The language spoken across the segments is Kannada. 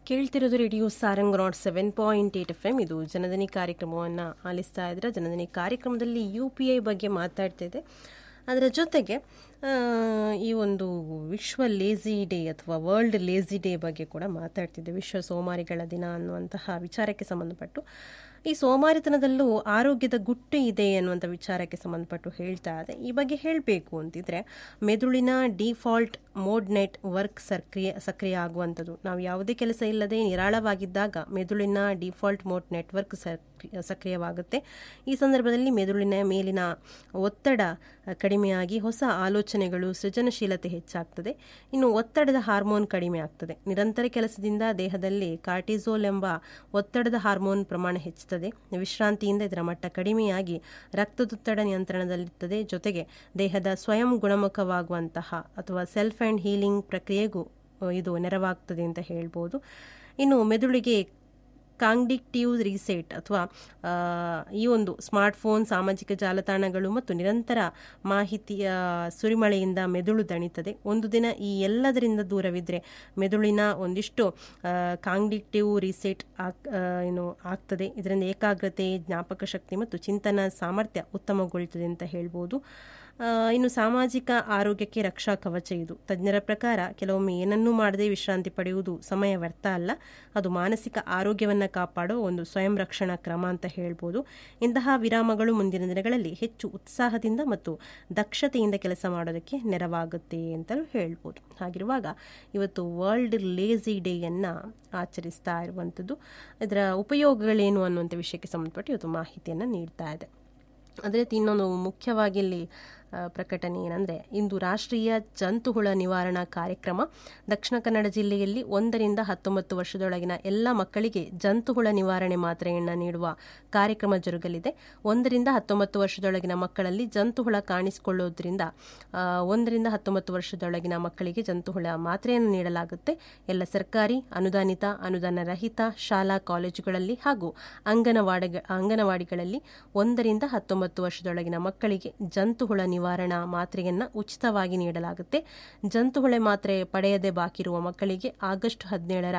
ಕೇಳ್ತಿರೋದು radio Sarang nought seven point eight F M ಇದು ಜನದನಿ ಕಾರ್ಯಕ್ರಮವನ್ನು ಆಲಿಸ್ತಾ ಇದ್ರೆ ಜನದನಿ ಕಾರ್ಯಕ್ರಮದಲ್ಲಿ ಯು ಪಿ ಐ ಬಗ್ಗೆ ಮಾತಾಡ್ತಾ ಇದೆ ಅದರ ಜೊತೆಗೆ ಆ, ಈ ಒಂದು ವಿಶ್ವ ಲೇಸಿ ಡೇ ಅಥವಾ ವರ್ಲ್ಡ್ ಲೇಸಿ ಡೇ ಬಗ್ಗೆ ಕೂಡ ಮಾತಾಡ್ತಿದ್ದೆ ವಿಶ್ವ ಸೋಮಾರಿಗಳ ದಿನ ಅನ್ನುವಂತಹ ವಿಚಾರಕ್ಕೆ ಸಂಬಂಧಪಟ್ಟು ಈ ಸೋಮಾರಿತನದಲ್ಲೂ ಆರೋಗ್ಯದ ಗುಟ್ಟು ಇದೆ ಅನ್ನುವಂಥ ವಿಚಾರಕ್ಕೆ ಸಂಬಂಧಪಟ್ಟು ಹೇಳ್ತಾ ಇದೆ ಈ ಬಗ್ಗೆ ಹೇಳಬೇಕು ಅಂತಿದ್ರೆ ಮೆದುಳಿನ ಡಿಫಾಲ್ಟ್ ಮೋಡ್ ನೆಟ್ ವರ್ಕ್ ಸಕ್ರಿಯ ಸಕ್ರಿಯ ಆಗುವಂಥದ್ದು ನಾವು ಯಾವುದೇ ಕೆಲಸ ಇಲ್ಲದೆ ನಿರಾಳವಾಗಿದ್ದಾಗ ಮೆದುಳಿನ ಡಿಫಾಲ್ಟ್ ಮೋಡ್ ನೆಟ್ವರ್ಕ್ ಸಕ್ರಿಯವಾಗುತ್ತೆ ಈ ಸಂದರ್ಭದಲ್ಲಿ ಮೆದುಳಿನ ಮೇಲಿನ ಒತ್ತಡ ಕಡಿಮೆಯಾಗಿ ಹೊಸ ಆಲೋಚನೆಗಳು ಸೃಜನಶೀಲತೆ ಹೆಚ್ಚಾಗ್ತದೆ ಇನ್ನು ಒತ್ತಡದ ಹಾರ್ಮೋನ್ ಕಡಿಮೆ ಆಗ್ತದೆ ನಿರಂತರ ಕೆಲಸದಿಂದ ದೇಹದಲ್ಲಿ ಕಾರ್ಟಿಸೋಲ್ ಎಂಬ ಒತ್ತಡದ ಹಾರ್ಮೋನ್ ಪ್ರಮಾಣ ಹೆಚ್ಚುತ್ತದೆ ವಿಶ್ರಾಂತಿಯಿಂದ ಇದರ ಮಟ್ಟ ಕಡಿಮೆಯಾಗಿ ರಕ್ತದೊತ್ತಡ ನಿಯಂತ್ರಣದಲ್ಲಿರ್ತದೆ ಜೊತೆಗೆ ದೇಹದ ಸ್ವಯಂ ಗುಣಮುಖವಾಗುವಂತಹ ಅಥವಾ ಸೆಲ್ಫ್ ಆ್ಯಂಡ್ ಹೀಲಿಂಗ್ ಪ್ರಕ್ರಿಯೆಗೂ ಅ, ಇದು ನೆರವಾಗ್ತದೆ ಅಂತ ಹೇಳ್ಬೋದು ಇನ್ನು ಮೆದುಳಿಗೆ ಕಾಂಡಿಕ್ಟಿವ್ ರೀಸೆಟ್ ಅಥವಾ ಆ, ಈ ಒಂದು ಸ್ಮಾರ್ಟ್ಫೋನ್ ಸಾಮಾಜಿಕ ಜಾಲತಾಣಗಳು ಮತ್ತು ನಿರಂತರ ಮಾಹಿತಿಯ ಸುರಿಮಳೆಯಿಂದ ಮೆದುಳು ದಣಿತದೆ ಒಂದು ದಿನ ಈ ಎಲ್ಲದರಿಂದ ದೂರವಿದ್ದರೆ ಮೆದುಳಿನ ಒಂದಿಷ್ಟು ಕಾಂಡಿಕ್ಟಿವ್ ರೀಸೆಟ್ ಆಗ್ ಆ, ಏನು ಆಗ್ತದೆ ಇದರಿಂದ ಏಕಾಗ್ರತೆ ಜ್ಞಾಪಕ ಶಕ್ತಿ ಮತ್ತು ಚಿಂತನ ಸಾಮರ್ಥ್ಯ ಉತ್ತಮಗೊಳ್ತದೆ ಅಂತ ಹೇಳ್ಬೋದು ಆ, ಇನ್ನು ಸಾಮಾಜಿಕ ಆರೋಗ್ಯಕ್ಕೆ ರಕ್ಷಾ ಕವಚ ಇದು ತಜ್ಞರ ಪ್ರಕಾರ ಕೆಲವೊಮ್ಮೆ ಏನನ್ನೂ ಮಾಡದೆ ವಿಶ್ರಾಂತಿ ಪಡೆಯುವುದು ಸಮಯ ವ್ಯರ್ಥ ಅಲ್ಲ ಅದು ಮಾನಸಿಕ ಆರೋಗ್ಯವನ್ನು ಕಾಪಾಡೋ ಒಂದು ಸ್ವಯಂ ರಕ್ಷಣಾ ಕ್ರಮ ಅಂತ ಹೇಳ್ಬೋದು ಇಂತಹ ವಿರಾಮಗಳು ಮುಂದಿನ ದಿನಗಳಲ್ಲಿ ಹೆಚ್ಚು ಉತ್ಸಾಹದಿಂದ ಮತ್ತು ದಕ್ಷತೆಯಿಂದ ಕೆಲಸ ಮಾಡೋದಕ್ಕೆ ನೆರವಾಗುತ್ತೆ ಅಂತಲೂ ಹೇಳ್ಬೋದು ಹಾಗಿರುವಾಗ ಇವತ್ತು ವರ್ಲ್ಡ್ ಲೇಸಿ ಡೇಯನ್ನು ಆಚರಿಸ್ತಾ ಇರುವಂಥದ್ದು ಇದರ ಉಪಯೋಗಗಳೇನು ಅನ್ನುವಂಥ ವಿಷಯಕ್ಕೆ ಸಂಬಂಧಪಟ್ಟು ಇವತ್ತು ಮಾಹಿತಿಯನ್ನು ನೀಡ್ತಾ ಇದೆ ಅದೇ ರೀತಿ ಇನ್ನೊಂದು ಮುಖ್ಯವಾಗಿ ಇಲ್ಲಿ ಆ, ಪ್ರಕಟಣೆ ಏನಂದರೆ ಇಂದು ರಾಷ್ಟ್ರೀಯ ಜಂತುಹುಳ ನಿವಾರಣಾ ಕಾರ್ಯಕ್ರಮ ದಕ್ಷಿಣ ಕನ್ನಡ ಜಿಲ್ಲೆಯಲ್ಲಿ ಒಂದರಿಂದ ಹತ್ತೊಂಬತ್ತು ವರ್ಷದೊಳಗಿನ ಎಲ್ಲ ಮಕ್ಕಳಿಗೆ ಜಂತುಹುಳ ನಿವಾರಣೆ ಮಾತ್ರೆಯನ್ನು ನೀಡುವ ಕಾರ್ಯಕ್ರಮ ಜರುಗಲಿದೆ ಒಂದರಿಂದ ಹತ್ತೊಂಬತ್ತು ವರ್ಷದೊಳಗಿನ ಮಕ್ಕಳಲ್ಲಿ ಜಂತುಹುಳ ಕಾಣಿಸಿಕೊಳ್ಳುವುದರಿಂದ ಆ, ಒಂದರಿಂದ ಹತ್ತೊಂಬತ್ತು ವರ್ಷದೊಳಗಿನ ಮಕ್ಕಳಿಗೆ ಜಂತುಹುಳ ಮಾತ್ರೆಯನ್ನು ನೀಡಲಾಗುತ್ತೆ ಎಲ್ಲ ಸರ್ಕಾರಿ ಅನುದಾನಿತ ಅನುದಾನ ರಹಿತ ಶಾಲಾ ಕಾಲೇಜುಗಳಲ್ಲಿ ಹಾಗೂ ಅಂಗನವಾಡಿ ಅಂಗನವಾಡಿಗಳಲ್ಲಿ ಒಂದರಿಂದ ಹತ್ತೊಂಬತ್ತು ವರ್ಷದೊಳಗಿನ ಮಕ್ಕಳಿಗೆ ಜಂತುಹುಳ ನಿವಾರಣಾ ಮಾತ್ರೆಯನ್ನು ಉಚಿತವಾಗಿ ನೀಡಲಾಗುತ್ತೆ ಜಂತುಹುಳೆ ಮಾತ್ರೆ ಪಡೆಯದೆ ಬಾಕಿರುವ ಮಕ್ಕಳಿಗೆ ಆಗಸ್ಟ್ ಹದಿನೇಳರ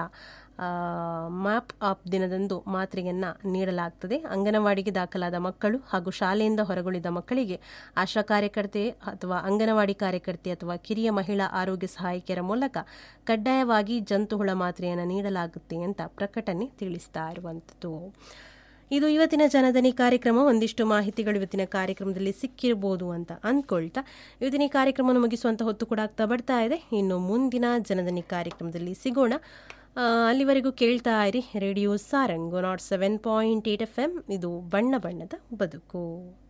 ಮ್ಯಾಪ್ ಆಪ್ ದಿನದಂದು ಮಾತ್ರೆಯನ್ನು ನೀಡಲಾಗ್ತದೆ ಅಂಗನವಾಡಿಗೆ ದಾಖಲಾದ ಮಕ್ಕಳು ಹಾಗೂ ಶಾಲೆಯಿಂದ ಹೊರಗುಳಿದ ಮಕ್ಕಳಿಗೆ ಆಶಾ ಕಾರ್ಯಕರ್ತೆ ಅಥವಾ ಅಂಗನವಾಡಿ ಕಾರ್ಯಕರ್ತೆ ಅಥವಾ ಕಿರಿಯ ಮಹಿಳಾ ಆರೋಗ್ಯ ಸಹಾಯಕಿಯರ ಮೂಲಕ ಕಡ್ಡಾಯವಾಗಿ ಜಂತುಹುಳ ಮಾತ್ರೆಯನ್ನು ನೀಡಲಾಗುತ್ತೆ ಅಂತ ಪ್ರಕಟಣೆ ತಿಳಿಸ್ತಾ ಇರುವಂಥದ್ದು ಇದು ಇವತ್ತಿನ ಜನದನಿ ಕಾರ್ಯಕ್ರಮ ಒಂದಿಷ್ಟು ಮಾಹಿತಿಗಳು ಇವತ್ತಿನ ಕಾರ್ಯಕ್ರಮದಲ್ಲಿ ಸಿಕ್ಕಿರಬಹುದು ಅಂತ ಅಂದ್ಕೊಳ್ತಾ ಇವತ್ತಿನ ಈ ಕಾರ್ಯಕ್ರಮವನ್ನು ಮುಗಿಸುವಂತ ಹೊತ್ತು ಕೂಡ ಆಗ್ತಾ ಬರ್ತಾ ಇದೆ ಇನ್ನು ಮುಂದಿನ ಜನದನಿ ಕಾರ್ಯಕ್ರಮದಲ್ಲಿ ಸಿಗೋಣ ಆ, ಅಲ್ಲಿವರೆಗೂ ಕೇಳ್ತಾ ಇರಿ radio Sarang nought seven point eight F M ಇದು ಬಣ್ಣ ಬಣ್ಣದ ಬದುಕು